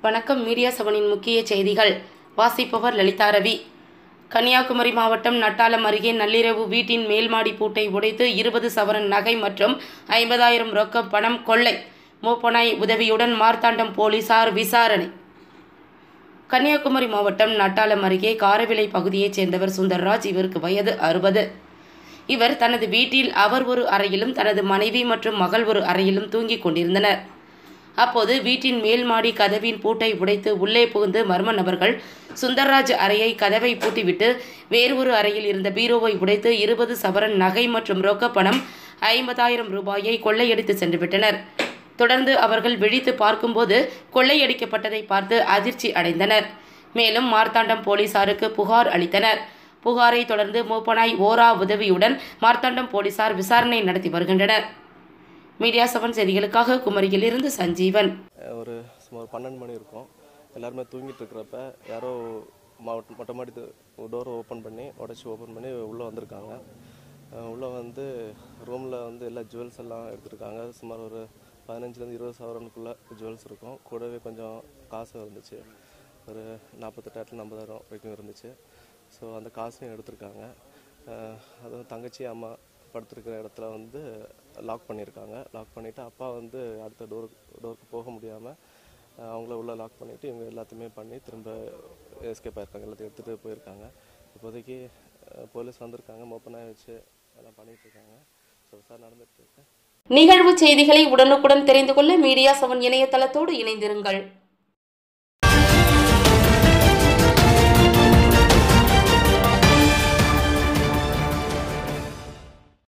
வணக்கம் மீடியா செவனின் முக்கிய செய்திகள் வாசிப்பவர் லலிதா ரவி கன்னியாகுமரி மாவட்டம் நட்டாலம் அருகே நள்ளிரவு வீட்டின் மேல்மாடி பூட்டை உடைத்து இருபது சவரன் நகை மற்றும் ஐம்பதாயிரம் ரொக்க பணம் கொள்ளை மூப்பனாய் உதவியுடன் மார்த்தாண்டம் போலீசார் விசாரணை கன்னியாகுமரி மாவட்டம் நட்டாலம் அருகே காரவிளை பகுதியைச் சேர்ந்தவர் சுந்தர்ராஜ் இவருக்கு வயது அறுபது இவர் தனது வீட்டில் அவர் ஒரு அறையிலும் தனது மனைவி மற்றும் மகள் ஒரு அறையிலும் தூங்கிக் கொண்டிருந்தனர் அப்போது வீட்டின் மேல் மாடி கதவின் பூட்டை உடைத்து உள்ளே புகுந்து மர்ம நபர்கள் சுந்தர்ராஜ் அறையை கதவை பூட்டிவிட்டு வேறு ஒரு அறையில் இருந்த பீரோவை உடைத்து இருபது சவரன் நகை மற்றும் ரொக்க பணம் ஐம்பதாயிரம் ரூபாயை கொள்ளையடித்து சென்று விட்டனர் தொடர்ந்து அவர்கள் விழித்து பார்க்கும்போது கொள்ளையடிக்கப்பட்டதை பார்த்து அதிர்ச்சி அடைந்தனர் மேலும் மார்த்தாண்டம் போலீசாருக்கு புகார் அளித்தனர் புகாரை தொடர்ந்து மூப்பனாய் ஓரா உதவியுடன் மார்த்தாண்டம் போலீசார் விசாரணை நடத்தி வருகின்றனர் மீடியா செவன் செய்திகளுக்காக குமரியிலிருந்து சஞ்சீவன் ஒரு சுமார் பன்னெண்டு மணி இருக்கும் எல்லாருமே தூங்கிட்டு இருக்கிறப்ப யாரோ மாவட்ட மொட்டை மாடி டோரை ஓப்பன் பண்ணி உடச்சி ஓப்பன் பண்ணி உள்ளே வந்திருக்காங்க அஹ் உள்ளே வந்து ரூமில் வந்து எல்லா ஜுவல்ஸ் எல்லாம் எடுத்திருக்காங்க சுமார் ஒரு பதினஞ்சுலேருந்து இருபது சவரனுக்குள்ளே ஜுவல்ஸ் இருக்கும் கூடவே கொஞ்சம் காசும் இருந்துச்சு ஒரு நாற்பத்தெட்டாயிரத்துல ஐம்பதாயிரம் வரைக்கும் இருந்துச்சு ஸோ அந்த காசையும் எடுத்திருக்காங்க அஹ் அதுவும் தங்கச்சி அம்மா படுத்திருக்கிற இடத்துல வந்து லாக் பண்ணியிருக்காங்க லாக் பண்ணிவிட்டு அப்பா வந்து அடுத்த டோருக்கு டோருக்கு போக முடியாமல் அவங்கள உள்ளே லாக் பண்ணிவிட்டு இவங்க எல்லாத்தையுமே பண்ணி திரும்ப எஸ்கேப் ஆயிருக்காங்க எல்லாத்தையும் எடுத்துகிட்டு போயிருக்காங்க இப்போதைக்கு அஹ், போலீஸ் வந்திருக்காங்க மோப்பனாக வச்சு எல்லாம் பண்ணிகிட்டு இருக்காங்க ஸோ சார் நடந்துட்டு இருக்கு நிகழ்வு செய்திகளை உடனுக்குடன் தெரிந்து கொள்ள மீடியா செவன் இணையதளத்தோடு இணைந்திருங்கள்